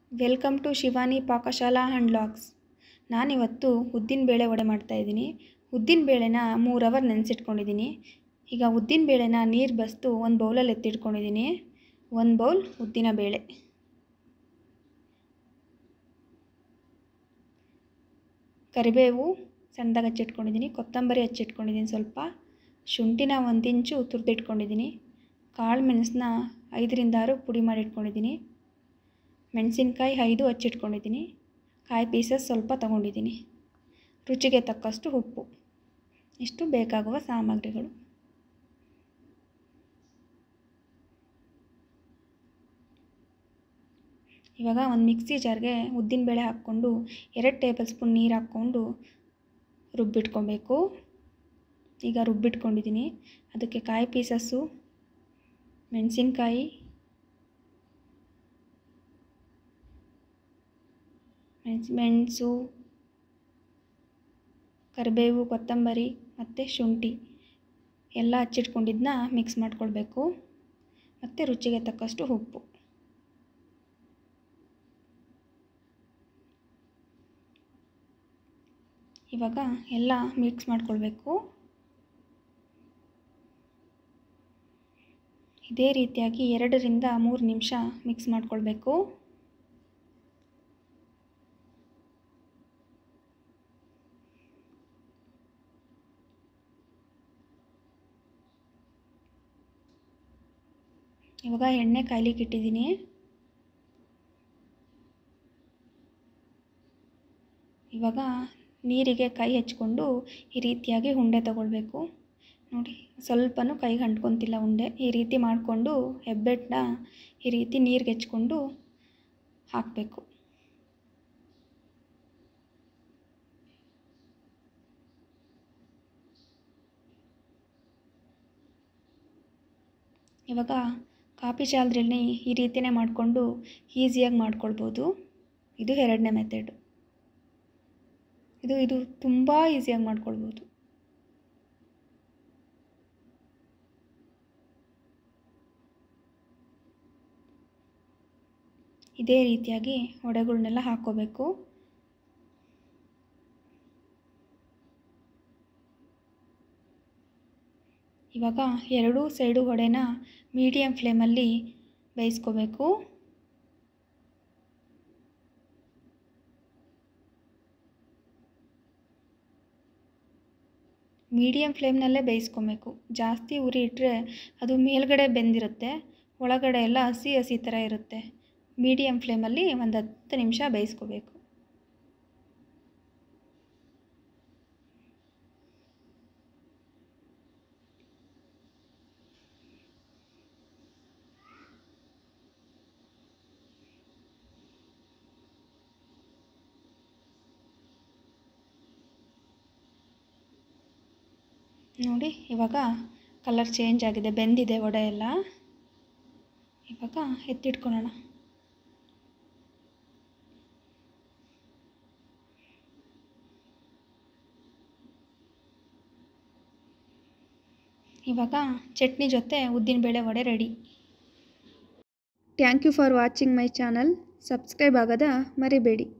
welcome to Shivani Pakashala and logs ನಾನಿವತ್ತು ಉದ್ದಿನಬೇಳೆ ವಡೆ ಮಾಡ್ತಾಯಿದ್ದೀನಿ ಉದ್ದಿನಬೇಳೆನ ಮೂರು ಅವರ್ ನೆನೆಸಿಟ್ಕೊಂಡಿದ್ದೀನಿ ಈಗ ಉದ್ದಿನಬೇಳೆನ ನೀರು ಬಸಿದು ಒಂದು ಬೌಲಲ್ಲಿ ಎತ್ತಿಟ್ಕೊಂಡಿದ್ದೀನಿ ಒಂದು ಬೌಲ್ ಉದ್ದಿನ ಬೇಳೆ ಕರಿಬೇವು ಸಣ್ಣದಾಗಿ ಹಚ್ಚಿಟ್ಕೊಂಡಿದ್ದೀನಿ ಕೊತ್ತಂಬರಿ ಹಚ್ಚಿಟ್ಕೊಂಡಿದ್ದೀನಿ ಸ್ವಲ್ಪ ಶುಂಠಿನ ಒಂದು ಇಂಚು ತುರಿದಿಟ್ಕೊಂಡಿದ್ದೀನಿ ಕಾಳು ಮೆಣಸನ್ನ ಐದರಿಂದ ಆರು ಪುಡಿ ಮಾಡಿ ಇಟ್ಕೊಂಡಿದ್ದೀನಿ ಮೆಣಸಿನ್ಕಾಯಿ ಐದು ಹಚ್ಚಿಟ್ಕೊಂಡಿದ್ದೀನಿ ಕಾಯಿ ಪೀಸಸ್ ಸ್ವಲ್ಪ ತೊಗೊಂಡಿದ್ದೀನಿ ರುಚಿಗೆ ತಕ್ಕಷ್ಟು ಉಪ್ಪು ಇಷ್ಟು ಬೇಕಾಗುವ ಸಾಮಗ್ರಿಗಳು ಇವಾಗ ಒಂದು ಮಿಕ್ಸಿ ಜಾರ್ಗೆ ಉದ್ದಿನಬೇಳೆ ಹಾಕ್ಕೊಂಡು ಎರಡು ಟೇಬಲ್ ಸ್ಪೂನ್ ನೀರು ಹಾಕ್ಕೊಂಡು ರುಬ್ಬಿಟ್ಕೊಬೇಕು ಈಗ ರುಬ್ಬಿಟ್ಕೊಂಡಿದ್ದೀನಿ ಅದಕ್ಕೆ ಕಾಯಿ ಪೀಸಸ್ಸು ಮೆಣಸಿನ್ಕಾಯಿ ಮೆಣಸು ಮೆಣಸು ಕರಿಬೇವು ಕೊತ್ತಂಬರಿ ಮತ್ತು ಶುಂಠಿ ಎಲ್ಲ ಹಚ್ಚಿಟ್ಕೊಂಡಿದ್ದನ್ನ ಮಿಕ್ಸ್ ಮಾಡ್ಕೊಳ್ಬೇಕು ಮತ್ತು ರುಚಿಗೆ ತಕ್ಕಷ್ಟು ಉಪ್ಪು ಇವಾಗ ಎಲ್ಲ ಮಿಕ್ಸ್ ಮಾಡ್ಕೊಳ್ಬೇಕು ಇದೇ ರೀತಿಯಾಗಿ ಎರಡರಿಂದ ಮೂರು ನಿಮಿಷ ಮಿಕ್ಸ್ ಮಾಡ್ಕೊಳ್ಬೇಕು ಇವಾಗ ಎಣ್ಣೆ ಕಾಯ್ಲಿಕ್ಕೆ ಇಟ್ಟಿದ್ದೀನಿ ಇವಾಗ ನೀರಿಗೆ ಕೈ ಹಚ್ಕೊಂಡು ಈ ರೀತಿಯಾಗಿ ಉಂಡೆ ತಗೊಳ್ಬೇಕು ನೋಡಿ ಸ್ವಲ್ಪನೂ ಕೈಗೆ ಅಂಟ್ಕೊತಿಲ್ಲ ಉಂಡೆ ಈ ರೀತಿ ಮಾಡಿಕೊಂಡು ಹೆಬ್ಬೆಟ್ಟನ್ನ ಈ ರೀತಿ ನೀರಿಗೆ ಹೆಚ್ಕೊಂಡು ಹಾಕಬೇಕು ಇವಾಗ ಕಾಪಿ ಚಾಲ್ದ್ರಲ್ಲಿ ಈ ರೀತಿಯೇ ಮಾಡಿಕೊಂಡು ಈಸಿಯಾಗಿ ಮಾಡ್ಕೊಳ್ಬೋದು ಇದು ಎರಡನೇ ಮೆಥಡು ಇದು ಇದು ತುಂಬ ಈಸಿಯಾಗಿ ಮಾಡ್ಕೊಳ್ಬೋದು ಇದೇ ರೀತಿಯಾಗಿ ವಡೆಗಳ್ನೆಲ್ಲ ಹಾಕ್ಕೋಬೇಕು ಇವಾಗ ಎರಡೂ ಸೈಡು ವಡೆನ ಮೀಡಿಯಮ್ ಫ್ಲೇಮಲ್ಲಿ ಬೇಯಿಸ್ಕೋಬೇಕು ಮೀಡಿಯಮ್ ಫ್ಲೇಮ್ನಲ್ಲೇ ಬೇಯಿಸ್ಕೊಬೇಕು ಜಾಸ್ತಿ ಉರಿ ಇಟ್ಟರೆ ಅದು ಮೇಲ್ಗಡೆ ಬೆಂದಿರುತ್ತೆ ಒಳಗಡೆ ಎಲ್ಲ ಹಸಿ ಹಸಿ ಥರ ಇರುತ್ತೆ ಮೀಡಿಯಮ್ ಫ್ಲೇಮಲ್ಲಿ ಒಂದು ಹತ್ತು ನಿಮಿಷ ಬೇಯಿಸ್ಕೋಬೇಕು ನೋಡಿ ಇವಾಗ ಕಲರ್ ಚೇಂಜ್ ಆಗಿದೆ ಬೆಂದಿದೆ ವಡೆ ಎಲ್ಲ ಇವಾಗ ಎತ್ತಿಟ್ಕೊಳ್ಳೋಣ ಇವಾಗ ಚಟ್ನಿ ಜೊತೆ ಉದ್ದಿನಬೇಳೆ vada ready thank you for watching my channel subscribe ಆಗೋದ ಮರಿಬೇಡಿ